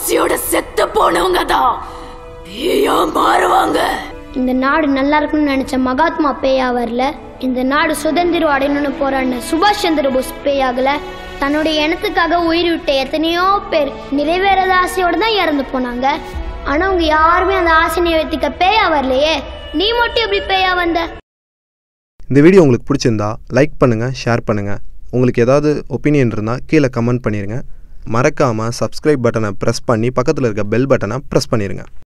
ஆசையோட செத்து போனவங்க தான் பேயா மாறுவாங்க இந்த நாடு நல்லா இருக்கும்னு நினைச்ச மகாத்மா பேயா வரல இந்த நாடு சுதந்திரம் அடையணும்னு போராடின சுபாஷ் சந்திர போஸ் பேயாகல தன்னுடைய இனத்துக்காக உயிர் விட்ட எத்தனையோ பேர் நிறைவேறாத ஆசையோட தான் இறந்து போனாங்க ஆனா அவங்க யாருமே அந்த ஆசை நிறைவேற்றிக்க பேயா வரலையே நீ மட்டும் எப்படி பேயா வந்த இந்த வீடியோ உங்களுக்கு பிடிச்சிருந்தா லைக் பண்ணுங்கள் ஷேர் பண்ணுங்கள் உங்களுக்கு ஏதாவது ஒப்பீனியன் இருந்தால் கீழே கமெண்ட் பண்ணிடுங்க மறக்காமல் சப்ஸ்கிரைப் பட்டனை ப்ரெஸ் பண்ணி பக்கத்தில் இருக்க பெல் பட்டனை ப்ரெஸ் பண்ணிடுங்க